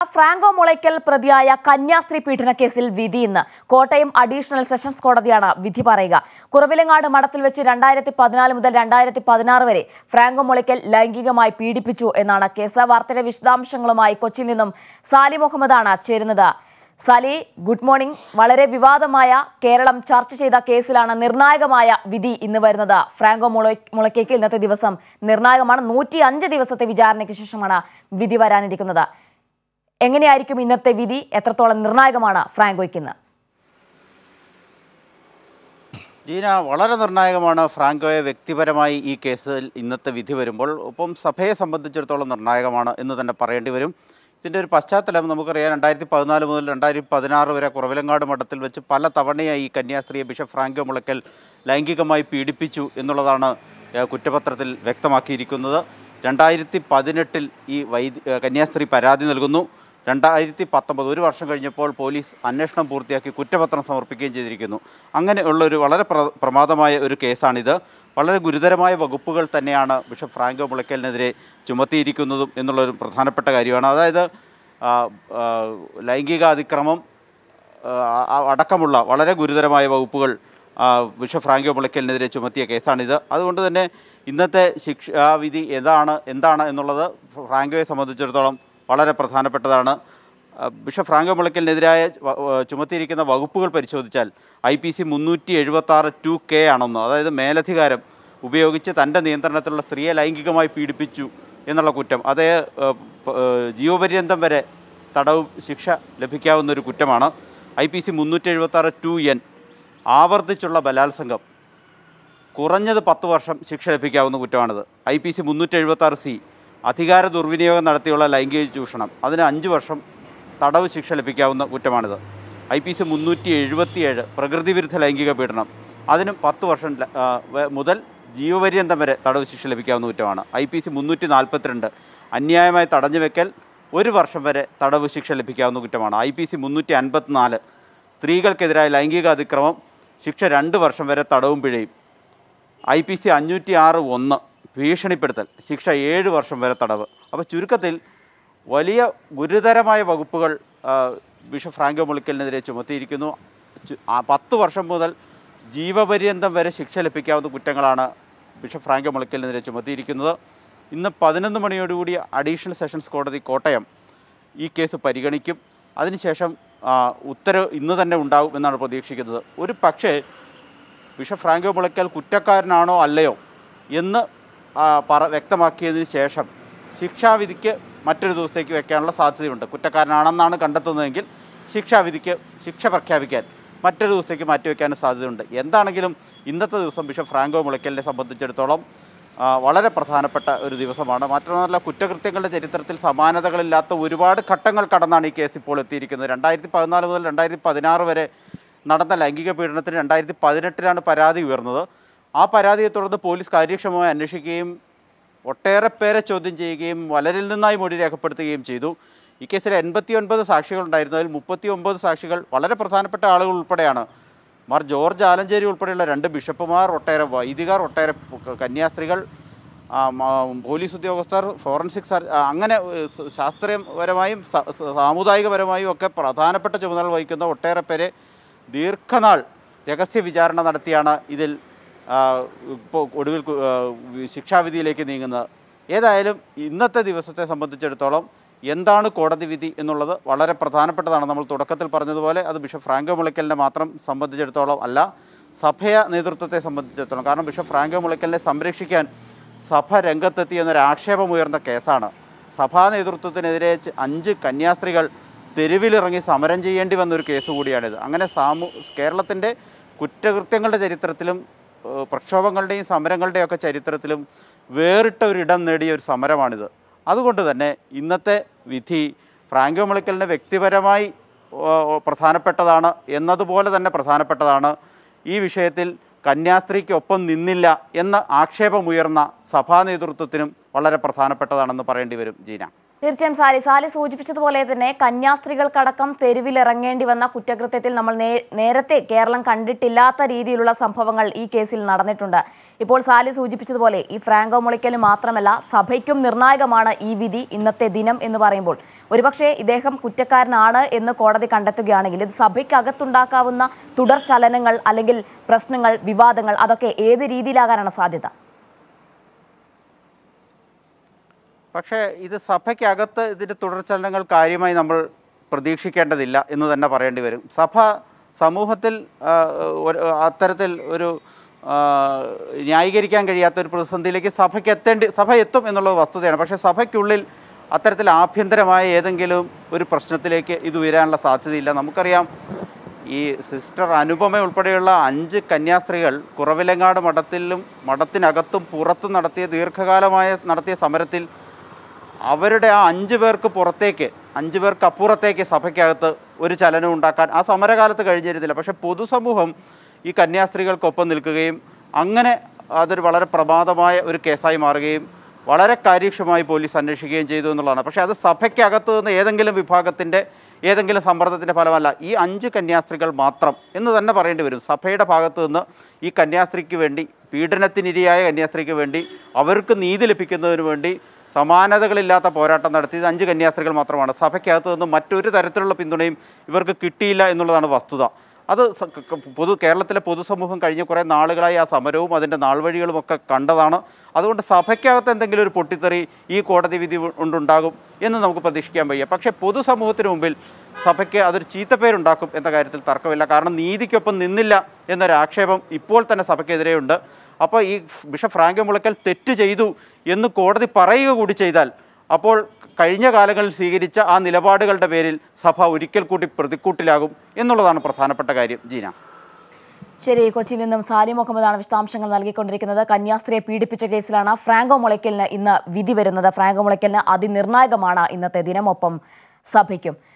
Franco Mulakkal പ്രതിയായ കന്യാസ്ത്രീ പീഡന കേസിൽ വിധി ഇന്ന് കോട്ടയം അഡീഷണൽ സെഷൻസ് കോടതിയാണ് വിധി പറയുക കുറവിലങ്ങാട് മഠത്തിൽ വെച്ച് രണ്ടായിരത്തി പതിനാല് മുതൽ രണ്ടായിരത്തി പതിനാറ് വരെ ഫ്രാങ്കോ മുളയ്ക്കൽ ലൈംഗികമായി പീഡിപ്പിച്ചു എന്നാണ് കേസ് വാർത്തയുടെ വിശദാംശങ്ങളുമായി കൊച്ചിയിൽ നിന്നും സാലി മുഹമ്മദാണ് ചേരുന്നത് സാലി ഗുഡ് മോർണിംഗ് വളരെ വിവാദമായ കേരളം ചർച്ച ചെയ്ത കേസിലാണ് നിർണായകമായ വിധി ഇന്ന് വരുന്നത് ഫ്രാങ്കോ മുള മുളയ്ക്കയ്ക്ക് ഇന്നത്തെ ദിവസം നിർണായകമാണ് നൂറ്റി അഞ്ച് ദിവസത്തെ വിചാരണയ്ക്ക് ശേഷമാണ് വിധി വരാനിരിക്കുന്നത് എങ്ങനെയായിരിക്കും ഇന്നത്തെ വിധി എത്രത്തോളം നിർണായകമാണ് ഫ്രാങ്കോയ്ക്ക് ഇന്ന് ജീന വളരെ നിർണായകമാണ് ഫ്രാങ്കോയെ വ്യക്തിപരമായി ഈ കേസിൽ ഇന്നത്തെ വിധി വരുമ്പോൾ ഒപ്പം സഭയെ സംബന്ധിച്ചിടത്തോളം നിർണായകമാണ് എന്ന് തന്നെ പറയേണ്ടി വരും ഇതിൻ്റെ ഒരു പശ്ചാത്തലം നമുക്കറിയാം രണ്ടായിരത്തി പതിനാല് മുതൽ രണ്ടായിരത്തി പതിനാറ് വരെ കുറവിലങ്ങാട് മഠത്തിൽ വെച്ച് പല തവണയായി ഈ കന്യാസ്ത്രീയെ ബിഷപ്പ് ഫ്രാങ്കോ മുളയ്ക്കൽ ലൈംഗികമായി പീഡിപ്പിച്ചു എന്നുള്ളതാണ് ഏഹ്, കുറ്റപത്രത്തിൽ വ്യക്തമാക്കിയിരിക്കുന്നത് രണ്ടായിരത്തി പതിനെട്ടിൽ ഈ വൈദ്യ ഏഹ്, കന്യാസ്ത്രീ പരാതി നൽകുന്നു രണ്ടായിരത്തി പത്തൊമ്പത് ഒരു വർഷം കഴിഞ്ഞപ്പോൾ പോലീസ് അന്വേഷണം പൂർത്തിയാക്കി കുറ്റപത്രം സമർപ്പിക്കുകയും ചെയ്തിരിക്കുന്നു അങ്ങനെയുള്ള ഒരു വളരെ പ്ര പ്രമാദമായ ഒരു കേസാണിത് വളരെ ഗുരുതരമായ വകുപ്പുകൾ തന്നെയാണ് ബിഷപ്പ് ഫ്രാങ്കോ മുളയ്ക്കലിനെതിരെ ചുമത്തിയിരിക്കുന്നതും എന്നുള്ളൊരു പ്രധാനപ്പെട്ട കാര്യമാണ് അതായത് ആ, ആ, ലൈംഗിക അതിക്രമം ആ, ആ, അടക്കമുള്ള വളരെ ഗുരുതരമായ വകുപ്പുകൾ ആ, ബിഷപ്പ് ഫ്രാങ്കോ മുളയ്ക്കലിനെതിരെ ചുമത്തിയ കേസാണിത് അതുകൊണ്ട് തന്നെ ഇന്നത്തെ ശിക്ഷാവിധി ഏതാണ് എന്താണ് എന്നുള്ളത് ഫ്രാങ്കോയെ സംബന്ധിച്ചിടത്തോളം വളരെ പ്രധാനപ്പെട്ടതാണ് ആ, ബിഷപ്പ് ഫ്രാങ്കോ മുളയ്ക്കലിനെതിരായ വ- വ- ചുമത്തിയിരിക്കുന്ന വകുപ്പുകൾ പരിശോധിച്ചാൽ ഐ പി സി മുന്നൂറ്റി എഴുപത്തി ആറ് ടു കെ ആണെന്ന് അതായത് മേലധികാരം ഉപയോഗിച്ച് തൻ്റെ നിയന്ത്രണത്തിലുള്ള സ്ത്രീയെ ലൈംഗികമായി പീഡിപ്പിച്ചു എന്നുള്ള കുറ്റം അതേ ഏ, പ- ഏ, ജീവപര്യന്തം വരെ തടവ് ശിക്ഷ ലഭിക്കാവുന്ന ഒരു കുറ്റമാണ് ഐ പി സി മുന്നൂറ്റി എഴുപത്തി ആറ് ടു എൻ ആവർത്തിച്ചുള്ള ബലാത്സംഗം കുറഞ്ഞത് പത്ത് വർഷം ശിക്ഷ ലഭിക്കാവുന്ന കുറ്റമാണിത് ഐ പി സി മുന്നൂറ്റി എഴുപത്തി ആറ് സി അധികാര ദുർവിനിയോഗം നടത്തിയുള്ള ലൈംഗിക ചൂഷണം അതിന് അഞ്ച് വർഷം തടവ് ശിക്ഷ ലഭിക്കാവുന്ന കുറ്റമാണിത് ഐ പി സി മുന്നൂറ്റി എഴുപത്തിയേഴ് പ്രകൃതി വിരുദ്ധ ലൈംഗിക പീഡനം അതിനും പത്ത് വർഷം ല- ആ, വ- മുതൽ ജീവപര്യന്തം വരെ തടവ് ശിക്ഷ ലഭിക്കാവുന്ന കുറ്റമാണ് ഐ പി സി മുന്നൂറ്റി നാൽപ്പത്തിരണ്ട് അന്യായമായി തടഞ്ഞു വെക്കൽ ഒരു വർഷം വരെ തടവ് ശിക്ഷ ലഭിക്കാവുന്ന കുറ്റമാണ് ഐ പി സി മുന്നൂറ്റി അൻപത്തിനാല് സ്ത്രീകൾക്കെതിരായ ലൈംഗിക അതിക്രമം ശിക്ഷ രണ്ട് വർഷം വരെ തടവും പിഴയും ഐ പി സി അഞ്ഞൂറ്റി ആറ് ഒന്ന് ഭീഷണിപ്പെടുത്തൽ ശിക്ഷ ഏഴ് വർഷം വരെ തടവ് അപ്പോൾ ചുരുക്കത്തിൽ വലിയ ഗുരുതരമായ വകുപ്പുകൾ ആ, ബിഷപ്പ് ഫ്രാങ്കോ മുളിക്കലിനെതിരെ ചുമത്തിയിരിക്കുന്നു ചു- ആ പത്ത് വർഷം മുതൽ ജീവപര്യന്തം വരെ ശിക്ഷ ലഭിക്കാവുന്ന കുറ്റങ്ങളാണ് ബിഷപ്പ് ഫ്രാങ്കോ മുളിക്കലിനെതിരെ ചുമത്തിയിരിക്കുന്നത് ഇന്ന് പതിനൊന്ന് മണിയോടുകൂടി അഡീഷണൽ സെഷൻസ് കോടതി കോട്ടയം ഈ കേസ് പരിഗണിക്കും അതിനുശേഷം ആ, ഉത്തരവ് ഇന്ന് തന്നെ ഉണ്ടാകും എന്നാണ് പ്രതീക്ഷിക്കുന്നത് ഒരു പക്ഷേ ബിഷപ്പ് ഫ്രാങ്കോ മുളയ്ക്കൽ കുറ്റക്കാരനാണോ അല്ലയോ എന്ന് ആ, പറ വ്യക്തമാക്കിയതിന് ശേഷം ശിക്ഷാവിധിക്ക് മറ്റൊരു ദിവസത്തേക്ക് വെക്കാനുള്ള സാധ്യതയുണ്ട് കുറ്റക്കാരനാണെന്നാണ് കണ്ടെത്തുന്നതെങ്കിൽ ശിക്ഷാവിധിക്ക് ശിക്ഷ പ്രഖ്യാപിക്കാൻ മറ്റൊരു ദിവസത്തേക്ക് മാറ്റിവെക്കാനും സാധ്യതയുണ്ട് എന്താണെങ്കിലും ഇന്നത്തെ ദിവസം ബിഷപ്പ് ഫ്രാങ്കോ മുളയ്ക്കലിനെ സംബന്ധിച്ചിടത്തോളം ആ, വളരെ പ്രധാനപ്പെട്ട ഒരു ദിവസമാണ് മാത്രമല്ല കുറ്റകൃത്യങ്ങളുടെ ചരിത്രത്തിൽ സമാനതകളില്ലാത്ത ഒരുപാട് ഘട്ടങ്ങൾ കടന്നാണ് ഈ കേസ് ഇപ്പോൾ എത്തിയിരിക്കുന്നത് രണ്ടായിരത്തി പതിനാല് മുതൽ രണ്ടായിരത്തി പതിനാറ് വരെ നടന്ന ലൈംഗിക പീഡനത്തിന് രണ്ടായിരത്തി പതിനെട്ടിലാണ് പരാതി ഉയർന്നത് ആ പരാതിയെ തുടർന്ന് പോലീസ് കാര്യക്ഷമമായി അന്വേഷിക്കുകയും ഒട്ടേറെ പേരെ ചോദ്യം ചെയ്യുകയും വലരിൽ നിന്നായി മൊഴി രേഖപ്പെടുത്തുകയും ചെയ്തു ഈ കേസിൽ എൺപത്തി ഒൻപത് സാക്ഷികൾ ഉണ്ടായിരുന്നതിൽ മുപ്പത്തി ഒമ്പത് സാക്ഷികൾ വളരെ പ്രധാനപ്പെട്ട ആളുകൾ ഉൾപ്പെടെയാണ് മാർ ജോർജ് ആലഞ്ചേരി ഉൾപ്പെടെയുള്ള രണ്ട് ബിഷപ്പുമാർ ഒട്ടേറെ വൈദികർ ഒട്ടേറെ പു- കന്യാസ്ത്രീകൾ ആ, മ- പോലീസ് ഉദ്യോഗസ്ഥർ ഫോറൻസിക് സർ ആ, അങ്ങനെ ഏഹ്, സ- ശാസ്ത്രീയപരമായും സ- സ- സാമുദായികപരമായും ഒക്കെ പ്രധാനപ്പെട്ട ചുമതല വഹിക്കുന്ന ഒട്ടേറെ പേരെ ദീർഘനാൾ രഹസ്യ വിചാരണ നടത്തിയാണ് ഇതിൽ ആ, ഇപ്പോൾ ഒടുവിൽ കു- ആ, ശിക്ഷാവിധിയിലേക്ക് നീങ്ങുന്നത് ഏതായാലും ഇന്നത്തെ ദിവസത്തെ സംബന്ധിച്ചിടത്തോളം എന്താണ് കോടതി വിധി എന്നുള്ളത് വളരെ പ്രധാനപ്പെട്ടതാണ് നമ്മൾ തുടക്കത്തിൽ പറഞ്ഞതുപോലെ അത് ബിഷപ്പ് ഫ്രാങ്കോ മുളയ്ക്കലിനെ മാത്രം സംബന്ധിച്ചിടത്തോളം അല്ല സഭയ നേതൃത്വത്തെ സംബന്ധിച്ചിടത്തോളം കാരണം ബിഷപ്പ് ഫ്രാങ്കോ മുളയ്ക്കലിനെ സംരക്ഷിക്കാൻ സഭ രംഗത്തെത്തി എന്നൊരു ആക്ഷേപമുയർന്ന കേസാണ് സഭാ നേതൃത്വത്തിനെതിരെ ച- അഞ്ച് കന്യാസ്ത്രീകൾ തെരുവിലിറങ്ങി സമരം ചെയ്യേണ്ടി വന്ന ഒരു കേസ് കൂടിയാണിത് അങ്ങനെ സാമൂ കേരളത്തിൻ്റെ കുറ്റകൃത്യങ്ങളുടെ ചരിത്രത്തിലും ഏഹ്, പ്രക്ഷോഭങ്ങളുടെയും സമരങ്ങളുടെയും ഒക്കെ ചരിത്രത്തിലും വേറിട്ട ഒരു ഇടം നേടിയ ഒരു സമരമാണിത് അതുകൊണ്ട് തന്നെ ഇന്നത്തെ വിധി ഫ്രാങ്കോ മുളയ്ക്കലിന് വ്യക്തിപരമായി ഓ, ഓ, പ്രധാനപ്പെട്ടതാണ് എന്നതുപോലെ തന്നെ പ്രധാനപ്പെട്ടതാണ് ഈ വിഷയത്തിൽ കന്യാസ്ത്രീക്കൊപ്പം നിന്നില്ല എന്ന ആക്ഷേപമുയർന്ന സഭാ നേതൃത്വത്തിനും വളരെ പ്രധാനപ്പെട്ടതാണെന്ന് പറയേണ്ടി വരും ജീന തീർച്ചയായും സാലി സാലി സൂചിപ്പിച്ചതുപോലെ തന്നെ കന്യാസ്ത്രീകൾക്കടക്കം തെരുവിലിറങ്ങേണ്ടി വന്ന കുറ്റകൃത്യത്തിൽ നമ്മൾ നേ- നേരത്തെ കേരളം കണ്ടിട്ടില്ലാത്ത രീതിയിലുള്ള സംഭവങ്ങൾ ഈ കേസിൽ നടന്നിട്ടുണ്ട് ഇപ്പോൾ സാലി സൂചിപ്പിച്ചതുപോലെ ഈ ഫ്രാങ്കോ മുളിക്കലും മാത്രമല്ല സഭയ്ക്കും നിർണായകമാണ് ഈ വിധി ഇന്നത്തെ ദിനം എന്ന് പറയുമ്പോൾ ഒരുപക്ഷെ ഇദ്ദേഹം കുറ്റക്കാരനാണ് എന്ന് കോടതി കണ്ടെത്തുകയാണെങ്കിൽ ഇത് സഭയ്ക്കകത്തുണ്ടാക്കാവുന്ന തുടർ ചലനങ്ങൾ അല്ലെങ്കിൽ പ്രശ്നങ്ങൾ വിവാദങ്ങൾ അതൊക്കെ ഏത് രീതിയിലാകാനാണ് സാധ്യത പക്ഷേ ഇത് സഭയ്ക്കകത്ത് ഇതിൻ്റെ തുടർചലനങ്ങൾ കാര്യമായി നമ്മൾ പ്രതീക്ഷിക്കേണ്ടതില്ല എന്ന് തന്നെ പറയേണ്ടി വരും സഭ സമൂഹത്തിൽ ആ, ഒരു അത്തരത്തിൽ ഒരു ആ, ന്യായീകരിക്കാൻ കഴിയാത്ത ഒരു പ്രതിസന്ധിയിലേക്ക് സഭയ്ക്ക് എത്തേണ്ടി സഭ എത്തും എന്നുള്ളത് വസ്തുതയാണ് പക്ഷേ സഭയ്ക്കുള്ളിൽ അത്തരത്തിൽ ആഭ്യന്തരമായ ഏതെങ്കിലും ഒരു പ്രശ്നത്തിലേക്ക് ഇത് ഉയരാനുള്ള സാധ്യതയില്ല നമുക്കറിയാം ഈ സിസ്റ്റർ അനുപമ ഉൾപ്പെടെയുള്ള അഞ്ച് കന്യാസ്ത്രീകൾ കുറവിലങ്ങാട് മഠത്തിലും മഠത്തിനകത്തും പുറത്തും നടത്തിയ ദീർഘകാലമായ നടത്തിയ സമരത്തിൽ അവരുടെ ആ അഞ്ച് പേർക്ക് പുറത്തേക്ക് അഞ്ച് പേർക്ക് അപ്പുറത്തേക്ക് സഭയ്ക്കകത്ത് ഒരു ചലനം ഉണ്ടാക്കാൻ ആ സമരകാലത്ത് കഴിഞ്ഞിരുന്നില്ല പക്ഷേ പൊതുസമൂഹം ഈ കന്യാസ്ത്രീകൾക്കൊപ്പം നിൽക്കുകയും അങ്ങനെ അതൊരു വളരെ പ്രമാദമായ ഒരു കേസായി മാറുകയും വളരെ കാര്യക്ഷമമായി പോലീസ് അന്വേഷിക്കുകയും ചെയ്തു എന്നുള്ളതാണ് പക്ഷേ അത് സഭയ്ക്കകത്ത് നിന്ന് ഏതെങ്കിലും വിഭാഗത്തിൻ്റെ ഏതെങ്കിലും സമ്മർദ്ദത്തിൻ്റെ ഫലമല്ല ഈ അഞ്ച് കന്യാസ്ത്രീകൾ മാത്രം എന്ന് തന്നെ പറയേണ്ടി വരും സഭയുടെ ഭാഗത്ത് നിന്ന് ഈ കന്യാസ്ത്രീക്ക് വേണ്ടി പീഡനത്തിനിരയായ കന്യാസ്ത്രീക്ക് വേണ്ടി അവർക്ക് നീതി ലഭിക്കുന്നതിന് വേണ്ടി സമാനതകളില്ലാത്ത പോരാട്ടം നടത്തിയത് അഞ്ച് കന്യാസ്ത്രീകൾ മാത്രമാണ് സഭയ്ക്കകത്ത് നിന്ന് മറ്റൊരു തരത്തിലുള്ള പിന്തുണയും ഇവർക്ക് കിട്ടിയില്ല എന്നുള്ളതാണ് വസ്തുത അത് സ- ക- ക- പൊതു കേരളത്തിലെ പൊതുസമൂഹം കഴിഞ്ഞ കുറേ നാളുകളായി ആ സമരവും അതിൻ്റെ നാൾവഴികളും ഒക്കെ കണ്ടതാണ് അതുകൊണ്ട് സഭയ്ക്കകത്ത് എന്തെങ്കിലും ഒരു പൊട്ടിത്തെറി ഈ കോടതി വിധി കൊണ്ടുണ്ടാകും എന്ന് നമുക്ക് പ്രതീക്ഷിക്കാൻ വയ്യ പക്ഷേ പൊതുസമൂഹത്തിന് മുമ്പിൽ സഭയ്ക്ക് അതൊരു ചീത്തപ്പേരുണ്ടാക്കും എന്ന കാര്യത്തിൽ തർക്കമില്ല കാരണം നീതിക്കൊപ്പം നിന്നില്ല എന്നൊരു ആക്ഷേപം ഇപ്പോൾ തന്നെ സഭയ്ക്കെതിരെയുണ്ട് അപ്പോൾ ഈ ബിഷപ്പ് ഫ്രാങ്കോ മുളയ്ക്കൽ തെറ്റ് ചെയ്തു എന്ന് കോടതി പറയുക കൂടി ചെയ്താൽ അപ്പോൾ കഴിഞ്ഞ കാലങ്ങളിൽ സ്വീകരിച്ച ആ നിലപാടുകളുടെ പേരിൽ സഭ ഒരിക്കൽ കൂടി പ്രതിക്കൂട്ടിലാകും എന്നുള്ളതാണ് പ്രധാനപ്പെട്ട കാര്യം ജീന ശരി കൊച്ചിയിൽ നിന്നും സാലി മുഹമ്മദാണ് വിശദാംശങ്ങൾ നൽകിക്കൊണ്ടിരിക്കുന്നത് കന്യാസ്ത്രീയെ പീഡിപ്പിച്ച കേസിലാണ് ഫ്രാങ്കോ മുളയ്ക്കലിന് ഇന്ന് വിധി വരുന്നത് ഫ്രാങ്കോ മുളയ്ക്കലിന് അതിനിർണായകമാണ് ഇന്നത്തെ ദിനം ഒപ്പം സഭയ്ക്കും